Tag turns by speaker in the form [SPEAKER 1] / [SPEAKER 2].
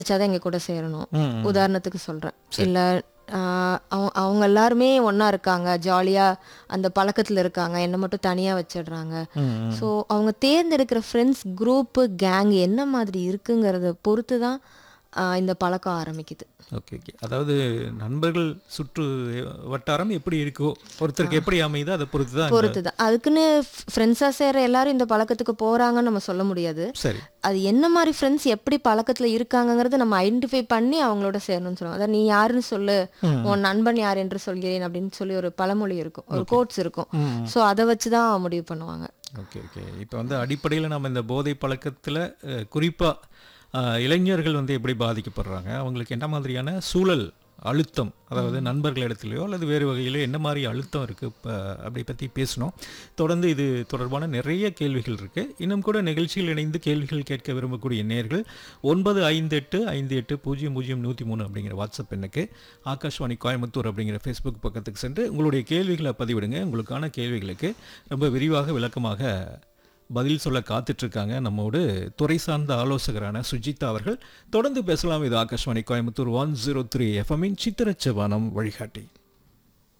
[SPEAKER 1] வச்சாதான் எங்க கூட சேரணும்
[SPEAKER 2] ம், ம்.
[SPEAKER 1] உதாரணத்துக்கு சொல்றேன் இல்ல ஆஹ் அவங்க அவங்க எல்லாருமே ஒண்ணா இருக்காங்க ஜாலியா அந்த பழக்கத்துல இருக்காங்க என்ன மட்டும் தனியா வச்சிடுறாங்க
[SPEAKER 2] ம், ம்.
[SPEAKER 1] ஸோ அவங்க தேர்ந்தெடுக்கிற ஃப்ரெண்ட்ஸ் குரூப்பு கேங் என்ன மாதிரி இருக்குங்கிறத பொறுத்து தான் ஆஹ் இந்த பழக்கம் ஆரம்பிக்குது
[SPEAKER 2] ஓகே ஓகே அதாவது நண்பர்கள் சுற்று வட்டாரம் எப்படி இருக்கோ ஒருத்தருக்கு எப்படி அமையுதோ அதை பொறுத்து தான் இந்த-
[SPEAKER 1] பொறுத்து தான் அதுக்குன்னு ஃப்ரெண்ட்ஸாக சேர எல்லாரும் இந்த பழக்கத்துக்கு போறாங்கன்னு நம்ம சொல்ல முடியாது
[SPEAKER 2] சரி
[SPEAKER 1] அது என்ன மாதிரி ஃப்ரெண்ட்ஸ் எப்படி பழக்கத்துல இருக்காங்கங்கிறத நம்ம ஐடென்டிஃபை பண்ணி அவங்களோட சேரணும்னு சொல்லுவாங்க அதாவது நீ யாருன்னு சொல்லு உன் நண்பன் யார் என்று சொல்கிறேன் அப்படின்னு சொல்லி ஒரு பழமொழி இருக்கும் ஒரு கோட்ஸ் இருக்கும்
[SPEAKER 2] ம்.
[SPEAKER 1] ஸோ அதை வச்சு தான் முடிவு பண்ணுவாங்க
[SPEAKER 2] ஓகே ஓகே இப்போ வந்து அடிப்படையில் நம்ம இந்த போதை பழக்கத்தில் குறிப்பாக இளைஞர்கள் வந்து எப்படி பாதிக்கப்படுறாங்க அவங்களுக்கு என்ன மாதிரியான சூழல் அழுத்தம் அதாவது நண்பர்களிடத்துலையோ அல்லது வேறு வகையிலோ என்ன மாதிரி அழுத்தம் இருக்குது இப்போ அப்படி பற்றி பேசணும் தொடர்ந்து இது தொடர்பான நிறைய கேள்விகள் இருக்குது இன்னும் கூட நிகழ்ச்சியில் இணைந்து கேள்விகள் கேட்க விரும்பக்கூடிய நேர்கள் ஒன்பது ஐந்து எட்டு ஐந்து எட்டு பூஜ்ஜியம் பூஜ்ஜியம் நூற்றி மூணு அப்படிங்கிற வாட்ஸ்அப் எண்ணுக்கு ஆகாஷ்வாணி கோயம்புத்தூர் அப்படிங்கிற ஃபேஸ்புக் பக்கத்துக்கு சென்று உங்களுடைய கேள்விகளை பதிவிடுங்க உங்களுக்கான கேள்விகளுக்கு ரொம்ப விரிவாக விளக்கமாக பதில் சொல்ல காத்துட்ருக்காங்க நம்மோடு துறை சார்ந்த ஆலோசகரான சுஜிதா அவர்கள் தொடர்ந்து பேசலாம் இது Akashvani Coimbatore one zero three எஃப்எம்மின் சித்திரச்சவானம் வழிகாட்டி